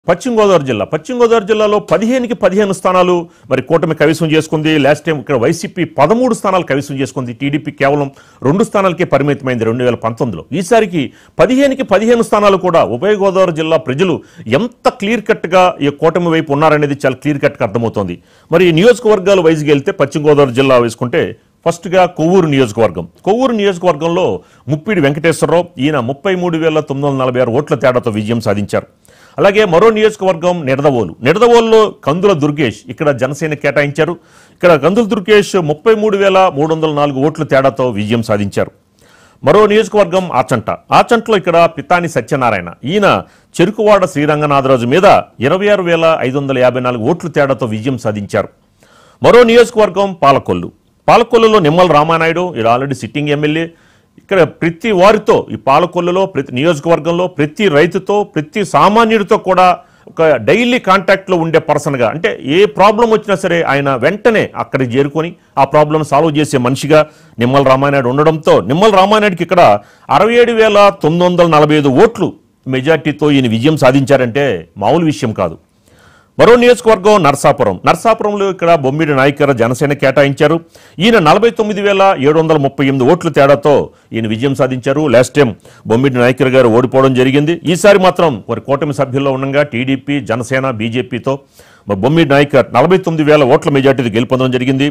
పశ్చిమ గోదావరి జిల్లా పశ్చిమ గోదావరి జిల్లాలో పదిహేనుకి పదిహేను స్థానాలు మరి కూటమి కవిసం చేసుకుంది లాస్ట్ టైం ఇక్కడ వైసీపీ పదమూడు స్థానాలు కవిసం చేసుకుంది టీడీపీ కేవలం రెండు స్థానాలకే పరిమితమైంది రెండు వేల పంతొమ్మిదిలో ఈసారికి పదిహేనుకి పదిహేను స్థానాలు కూడా ఉభయ గోదావరి జిల్లా ప్రజలు ఎంత క్లియర్ కట్గా ఈ కూటమి వైపు ఉన్నారనేది చాలా క్లియర్ కట్గా అర్థమవుతోంది మరి ఈ నియోజకవర్గాలు వైజ్గా వెళ్తే పశ్చిమ గోదావరి జిల్లా వేసుకుంటే ఫస్ట్గా కొవ్వూరు నియోజకవర్గం కొవ్వూరు నియోజకవర్గంలో ముప్పిడి వెంకటేశ్వరరావు ఈయన ముప్పై మూడు వేల తొమ్మిది వందల నలభై ఆరు ఓట్ల తేడాతో విజయం సాధించారు అలాగే మరో నియోజకవర్గం నిడదవోలు నిడదవోలులో కందుల దుర్గేష్ ఇక్కడ జనసేన కేటాయించారు ఇక్కడ కందుల దుర్గేష్ ముప్పై మూడు వేల మూడు వందల నాలుగు ఓట్ల తేడాతో విజయం సాధించారు మరో నియోజకవర్గం ఆచంట ఆచంటలో ఇక్కడ పితాని సత్యనారాయణ ఈయన చెరుకువాడ శ్రీరంగనాథరాజు మీద ఇరవై ఆరు వేల ఐదు వందల యాభై నాలుగు ఓట్ల తేడాతో విజయం సాధించారు మరో నియోజకవర్గం పాలకొల్లు పాలకొల్లులో నిమ్మల రామానాయుడు ఈడ ఆల్రెడీ సిట్టింగ్ ఎమ్మెల్యే ఇక్కడ ప్రతి వారితో ఈ పాలకొల్లులో ప్రతి నియోజకవర్గంలో ప్రతి రైతుతో ప్రతి సామాన్యుడితో కూడా ఒక డైలీ కాంటాక్ట్లో ఉండే పర్సన్గా అంటే ఏ ప్రాబ్లం వచ్చినా సరే ఆయన వెంటనే అక్కడికి చేరుకొని ఆ ప్రాబ్లం సాల్వ్ చేసే మనిషిగా నిమ్మల రామానాయుడు ఉండడంతో నిమ్మల రామానాయుడికి ఇక్కడ అరవై ఏడు వేల తొమ్మిది వందల నలభై ఐదు ఓట్లు మెజార్టీతో ఈయన విజయం సాధించారంటే మామూలు విషయం కాదు మరో నియోజకవర్గం నర్సాపురం నర్సాపురంలో ఇక్కడ బొమ్మిడి నాయకర్ జనసేన కేటాయించారు ఈయన నలభై తొమ్మిది వేల ఏడు వందల ముప్పై ఎనిమిది ఓట్ల తేడాతో ఈయన విజయం సాధించారు లాస్ట్ టైం బొమ్మిడి నాయకర్ గారు ఓడిపోవడం జరిగింది ఈసారి మాత్రం వారి కూటమి సభ్యుల్లో ఉండగా టీడీపీ జనసేన బీజేపీతో మరి బొమ్మిడి నాయకర్ నలభై తొమ్మిది వేల ఓట్ల మెజార్టీతో గెలుపొందడం జరిగింది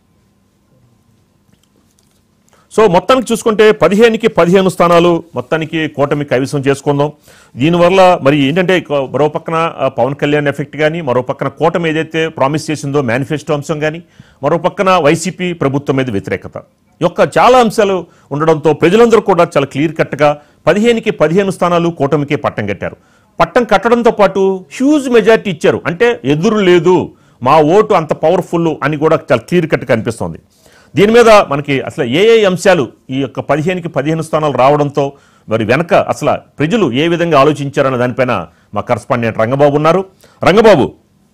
సో మొత్తానికి చూసుకుంటే పదిహేనుకి పదిహేను స్థానాలు మొత్తానికి కూటమి కైవసం చేసుకుందాం దీనివల్ల మరి ఏంటంటే ఇక మరో పక్కన ఆ, పవన్ కళ్యాణ్ ఎఫెక్ట్ కానీ మరో పక్కన కూటమి ఏదైతే ప్రామిస్ చేసిందో మేనిఫెస్టో అంశం కానీ మరో పక్కన వైసీపీ ప్రభుత్వం మీద వ్యతిరేకత ఈ యొక్క చాలా అంశాలు ఉండడంతో ప్రజలందరూ కూడా చాలా క్లియర్ కట్గా పదిహేనుకి పదిహేను స్థానాలు కూటమికి పట్టం కట్టారు పట్టం కట్టడంతో పాటు హ్యూజ్ మెజారిటీ ఇచ్చారు అంటే ఎదురు లేదు మా ఓటు అంత పవర్ఫుల్ అని కూడా చాలా క్లియర్ కట్గా అనిపిస్తోంది దీని మీద మనకి అసలు ఏ ఏ అంశాలు ఈ యొక్క పదిహేనుకి పదిహేను స్థానాలు రావడంతో మరి వెనక అసలు ప్రజలు ఏ విధంగా ఆలోచించారన్న దానిపైన మా కరస్పాండెంట్ రంగబాబు ఉన్నారు రంగబాబు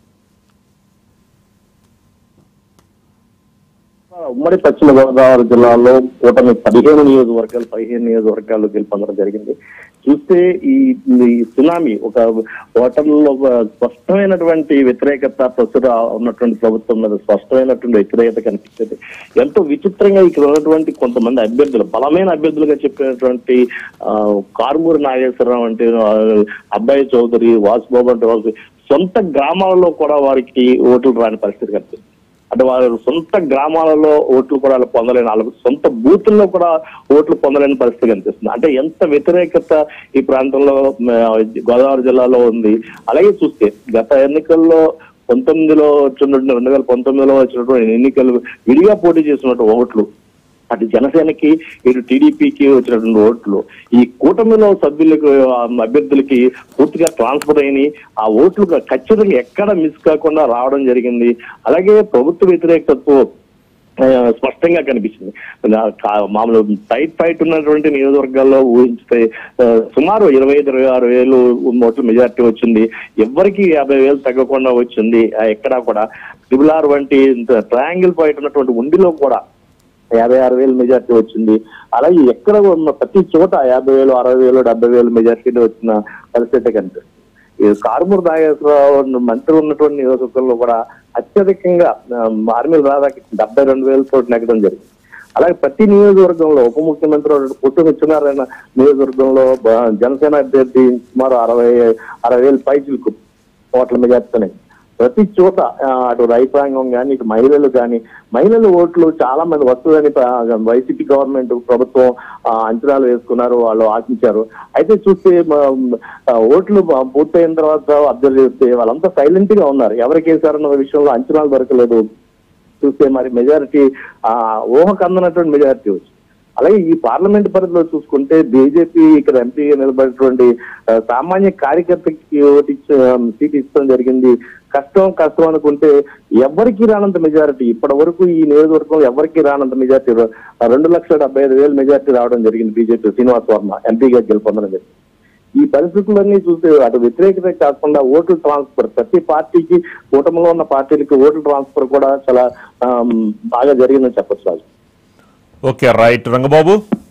ఉమ్మడి పశ్చిమ గోదావరి జిల్లాలో కూటమి పదిహేను నియోజకవర్గాలు పదిహేను నియోజకవర్గాలు గెలుపొందడం జరిగింది చూస్తే ఈ ఈ సునామీ ఒక ఓటర్లలో ఒక స్పష్టమైనటువంటి వ్యతిరేకత ప్రస్తుతం ఉన్నటువంటి ప్రభుత్వం మీద స్పష్టమైనటువంటి వ్యతిరేకత కనిపించేది ఎంతో విచిత్రంగా ఇక్కడ ఉన్నటువంటి కొంతమంది అభ్యర్థులు బలమైన అభ్యర్థులుగా చెప్పినటువంటి ఆ, కారుమూరి నాగేశ్వరరావు అంటే ఆ, అబ్బాయి చౌదరి వాసుబాబు అంటే వాసు సొంత గ్రామాలలో కూడా వారికి ఓట్లు రాని పరిస్థితి కనిపిస్తుంది అంటే వారు సొంత గ్రామాలలో ఓట్లు కూడా వాళ్ళు పొందలేని వాళ్ళ సొంత బూతుల్లో కూడా ఓట్లు పొందలేని పరిస్థితి కనిపిస్తుంది అంటే ఎంత వ్యతిరేకత ఈ ప్రాంతంలో మ, గోదావరి జిల్లాలో ఉంది అలాగే చూస్తే గత ఎన్నికల్లో పంతొమ్మిదిలో వచ్చినటువంటి రెండు వేల పంతొమ్మిదిలో వచ్చినటువంటి ఎన్నికలు విడిగా పోటీ చేసినటువంటి ఓట్లు అటు జనసేనకి ఇటు టీడీపీకి వచ్చినటువంటి ఓట్లు ఈ కూటమిలో సభ్యులకు ఆ, అభ్యర్థులకి పూర్తిగా ట్రాన్స్ఫర్ అయినాయి ఆ ఓట్లు ఖచ్చితంగా ఎక్కడ మిస్ కాకుండా రావడం జరిగింది అలాగే ప్రభుత్వ వ్యతిరేకతతో ఆ, స్పష్టంగా కనిపిస్తుంది నా- కా- మామూలు టైట్ ఫైట్ ఉన్నటువంటి నియోజకవర్గాల్లో ఊహించితే ఆ, సుమారు ఇరవై ఐదు ఇరవై ఆరు వేలు ఓట్ల మెజార్టీ వచ్చింది ఎవరికి యాభై వేలు తగ్గకుండా వచ్చింది ఆ, ఎక్కడా కూడా ట్రిబుల్ ఆర్ వంటి ట్రయాంగిల్ ఫైట్ ఉన్నటువంటి ఉండిలో కూడా యాభై ఆరు వేలు మెజార్టీ వచ్చింది అలాగే ఎక్కడ ఉన్న ప్రతి చోట యాభై వేలు అరవై వేలు డెబ్బై వేలు మెజార్టీ వచ్చిన పరిస్థితి కనిపిస్తుంది ఈ కారుమూరు నాగేశ్వరరావు మంత్రి ఉన్నటువంటి నియోజకవర్గంలో కూడా అత్యధికంగా ఆ, ఆర్మీల రాధాకృష్ణ డెబ్బై రెండు వేలతో నెగ్గడం జరిగింది అలాగే ప్రతి నియోజకవర్గంలో ఉప ముఖ్యమంత్రి పుట్టు సత్యనారాయణ నియోజకవర్గంలో బ- జనసేన అభ్యర్థి సుమారు అరవై అరవై వేలు పైచులకు ఓట్ల మెజార్టీనే ప్రతి చోట ఆ, అటు రైతాంగం కానీ ఇటు మహిళలు కానీ మహిళల ఓట్లు చాలా మంది వస్తుందని ప్ర- వైసీపీ గవర్నమెంట్ ప్రభుత్వం ఆ, అంచనాలు వేసుకున్నారు వాళ్ళు ఆశించారు అయితే చూస్తే మ- ఆ, ఓట్లు ప- పూర్తయిన తర్వాత అబ్జర్వ్ చేస్తే వాళ్ళంతా సైలెంట్ గా ఉన్నారు ఎవరికి వేశారన్న విషయంలో అంచనాలు దొరకలేదు చూస్తే మరి మెజారిటీ ఆ ఊహకు అందనటువంటి మెజారిటీ వచ్చింది అలాగే ఈ పార్లమెంట్ పరిధిలో చూసుకుంటే బీజేపీ ఇక్కడ ఎంపీగా నిలబడినటువంటి ఆ, సామాన్య కార్యకర్తకి ఓటు ఇచ్చ సీట్ ఇచ్చడం జరిగింది కష్టం కష్టం అనుకుంటే ఎవరికి రానంత మెజారిటీ ఇప్పటి వరకు ఈ నియోజకవర్గంలో ఎవరికి రానంత మెజారిటీ రెండు లక్షల డెబ్బై ఐదు వేలు మెజారిటీ రావడం జరిగింది బీజేపీ శ్రీనివాస్ వర్మ ఎంపీగా గెలుపొందడం జరిగింది ఈ పరిస్థితులన్నీ చూస్తే అటు వ్యతిరేకత కాకుండా ఓట్లు ట్రాన్స్ఫర్ ప్రతి పార్టీకి కూటమిలో ఉన్న పార్టీలకి ఓట్లు ట్రాన్స్ఫర్ కూడా చాలా ఆమ్, బాగా జరిగిందని చెప్పొచ్చు రాజు ఓకే రైట్ రంగబాబు